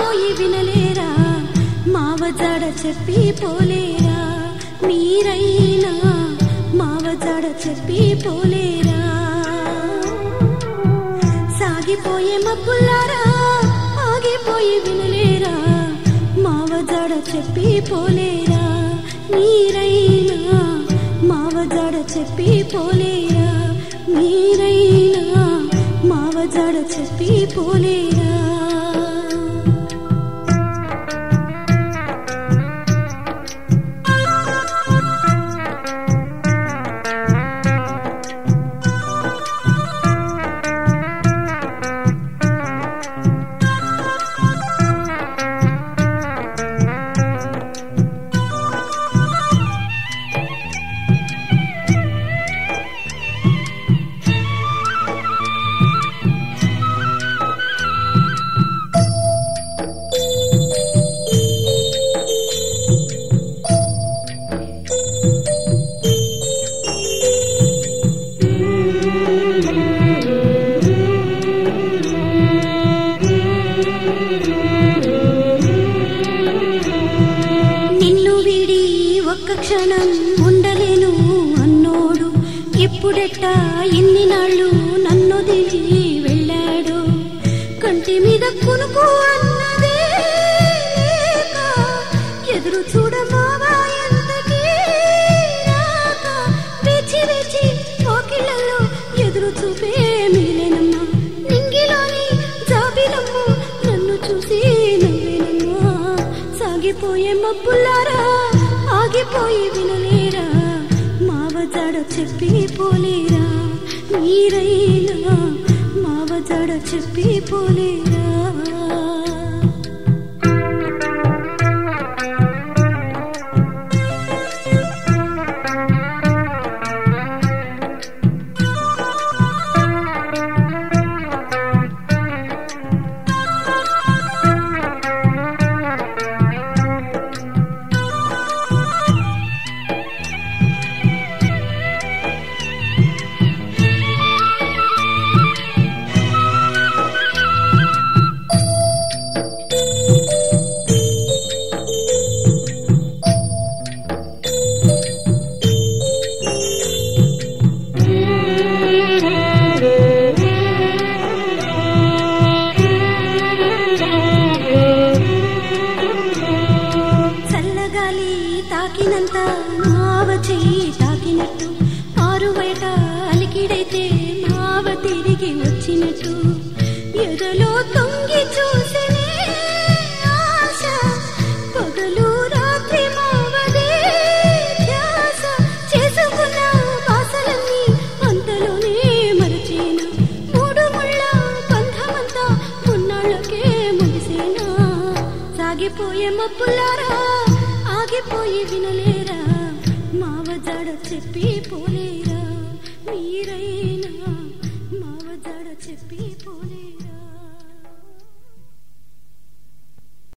ఆగిపోయి వినలేరా మావ జాడ చెప్పి పోలేరా మీరైనా మావ జాడ చెప్పి పోలేరా సాగిపోయే మబ్బుల్లారా ఆగిపోయి వినలేరా మావ జాడ చెప్పి పోలేరా మీరైనా మావ జాడ చెప్పి పోలేరా మీరైనా మావ జాడ చెప్పి పోలేరా నిన్ను వీడి ఒక్క క్షణం ఉండలేను అన్నోడు ఇప్పుడెట్టా ఇన్ని నాళ్ళు నన్ను దిగి వెళ్ళాడు కంటి మీద కునుకు అన్నదే లేక ఎదురు చూడమావా ఎంతకీ రాక వేచి వేచి పోకిళ్ళలో ఎదురు చూపే మిగిలేనమ్మా నింగిలోని జాబిలమ్మ నన్ను చూసి నవ్వేనమ్మా సాగిపోయే మబ్బుల్లారా ఆగిపోయి వినలేరా మావ జాడ చెప్పి పోలేరా మీరైనా మావ జాడ చెప్పి పోలేరా చల్లగాలి తాకినంత మావ చెయ్యి తాకినట్టు ఆరు బయట అలికిడైతే మావ తిరిగి వచ్చినట్టు ఎదలో తొంగి చూసినే ఆశ పగలు రాత్రి మావదే ధ్యాస చేసుకున్న బాసలన్నీ అంతలోనే మరచేనా మూడు ముళ్ళ బంధమంతా మున్నాళ్ళకే ముగిసేనా సాగిపోయే మబ్బులారా ఆగిపోయి వినలేరా మావ జాడ చెప్పి పోలేరా మీరైనా